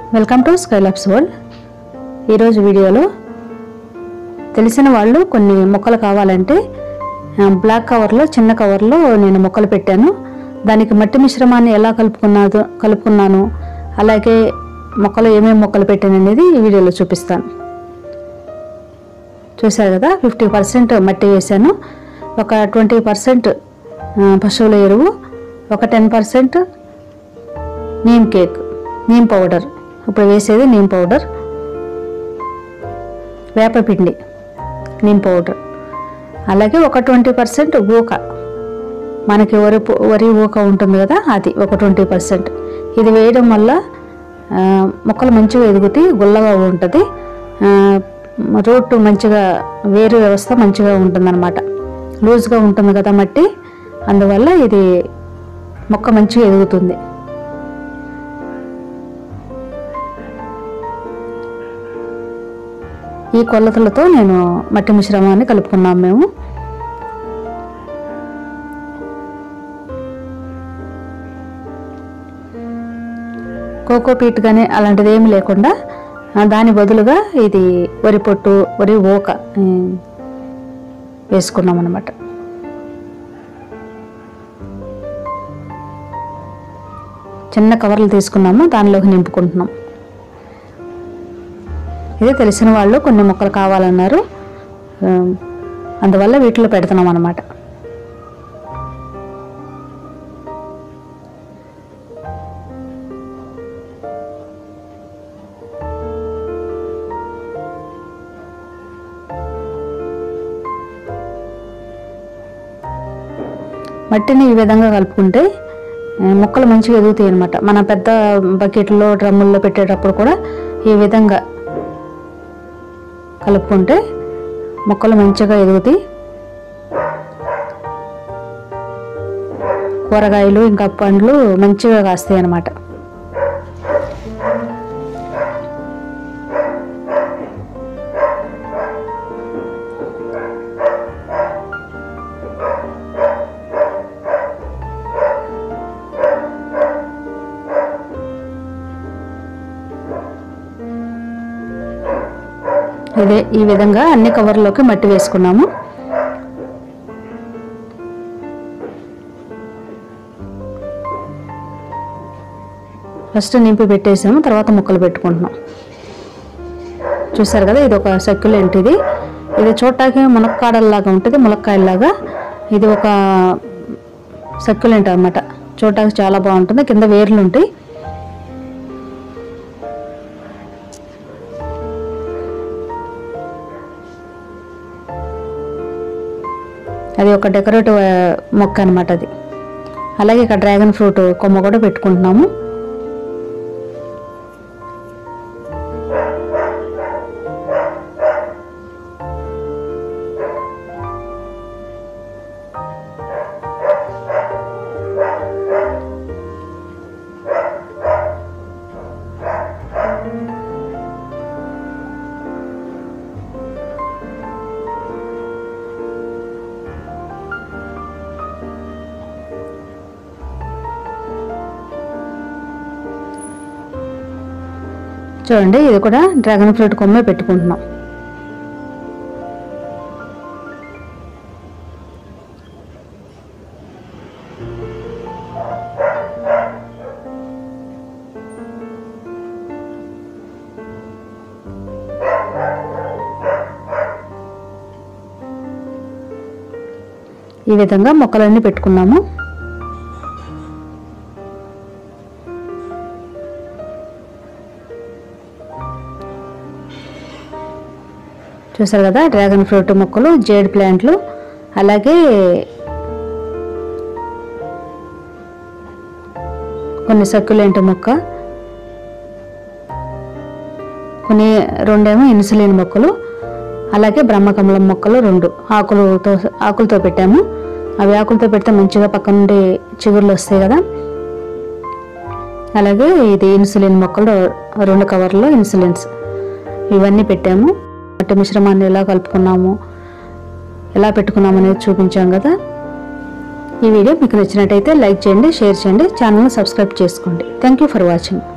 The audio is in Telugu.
వెల్కమ్ టు స్కైలాబ్స్ వరల్డ్ ఈరోజు వీడియోలో తెలిసిన వాళ్ళు కొన్ని మొక్కలు కావాలంటే ఆ, బ్లాక్ కవర్లో చిన్న కవర్లో నేను మొక్కలు పెట్టాను దానికి మట్టి మిశ్రమాన్ని ఎలా కలుపుకున్నాదో కలుపుకున్నాను అలాగే మొక్కలు ఏమేమి మొక్కలు పెట్టాను అనేది ఈ వీడియోలో చూపిస్తాను చూశారు కదా ఫిఫ్టీ పర్సెంట్ మట్టి వేసాను ఒక ట్వంటీ పర్సెంట్ పశువుల ఎరువు ఒక ten percent neem cake neem powder ఇప్పుడు వేసేది నీమ్ పౌడర్ వేపపిండి నీమ్ పౌడర్ అలాగే ఒక ట్వంటీ పర్సెంట్ ఊక మనకి వరి పు- వరి ఊక ఉంటుంది కదా అది ఒక ట్వంటీ పర్సెంట్ ఇది వేయడం వల్ల ఆ, మొక్కలు మంచిగా ఎదుగుతాయి గుల్లగా ఉంటుంది రూట్ మంచిగా వేరు వ్యవస్థ మంచిగా ఉంటుందన్నమాట లూజ్గా ఉంటుంది కదా మట్టి అందువల్ల ఇది మొక్క మంచిగా ఎదుగుతుంది ఈ కొలతలతో నేను మట్టి మిశ్రమాన్ని కలుపుకున్నాం మేము కోకో పీట్ కానీ అలాంటిది ఏమి లేకుండా ఆ, దాని బదులుగా ఇది వరి పొట్టు వరి ఓక ఉమ్, వేసుకున్నాం అనమాట చిన్న కవర్లు తీసుకున్నాము దానిలోకి నింపుకుంటున్నాం ఇది తెలిసిన వాళ్ళు కొన్ని మొక్కలు కావాలన్నారు ఆ, అందువల్ల వీటిలో పెడుతున్నాం అనమాట మట్టిని ఈ విధంగా కలుపుకుంటే ఆ, మొక్కలు మంచిగా ఎదుగుతాయి అనమాట మన పెద్ద బకెట్లో డ్రమ్ముల్లో పెట్టేటప్పుడు కూడా ఈ విధంగా కలుపుకుంటే మొక్కలు మంచిగా ఎదుగుతాయి కూరగాయలు ఇంకా పండ్లు మంచిగా కాస్తాయి అన్నమాట ఇదే ఈ విధంగా అన్ని కవర్లోకి మట్టి వేసుకున్నాము ఫస్ట్ నింపి పెట్టేసాము తర్వాత ముక్కలు పెట్టుకుంటున్నాం చూసారు కదా ఇది ఒక సక్యులెంట్ ఇది ఇది చూడటానికి మునక్కాడల్లాగా ఉంటుంది ములక్కాయలాగా ఇది ఒక సక్యులెంట్ అన్నమాట చూడటానికి చాలా బాగుంటుంది కింద వేర్లు ఉంటాయి అది ఒక డెకరేటివ్ ఆ, మొక్క అనమాట అది అలాగే ఇక్కడ డ్రాగన్ ఫ్రూట్ కొమ్మ కూడా పెట్టుకుంటున్నాము చూడండి ఇది కూడా డ్రాగన్ ఫ్రూట్ కొమ్మే పెట్టుకుంటున్నాం ఈ విధంగా మొక్కలన్నీ పెట్టుకున్నాము చూసారు కదా డ్రాగన్ ఫ్రూట్ మొక్కలు జేడ్ ప్లాంట్లు అలాగే కొన్ని సక్యులెంట్ మొక్క కొన్ని రెండేమో ఇన్సులిన్ మొక్కలు అలాగే బ్రహ్మకమలం మొక్కలు రెండు ఆకులతో ఆకులతో పెట్టాము అవి ఆకులతో పెడితే మంచిగా పక్క నుండి చిగుర్లు వస్తాయి కదా అలాగే ఇది ఇన్సులిన్ మొక్కలు రెండు కవర్లో ఇన్సులిన్స్ ఇవన్నీ పెట్టాము మట్టి మిశ్రమాన్ని ఎలా కలుపుకున్నాము ఎలా పెట్టుకున్నాము అనేది చూపించాం కదా ఈ వీడియో మీకు నచ్చినట్టయితే లైక్ చేయండి షేర్ చేయండి ఛానల్ని సబ్స్క్రైబ్ చేసుకోండి థ్యాంక్ యూ ఫర్ వాచింగ్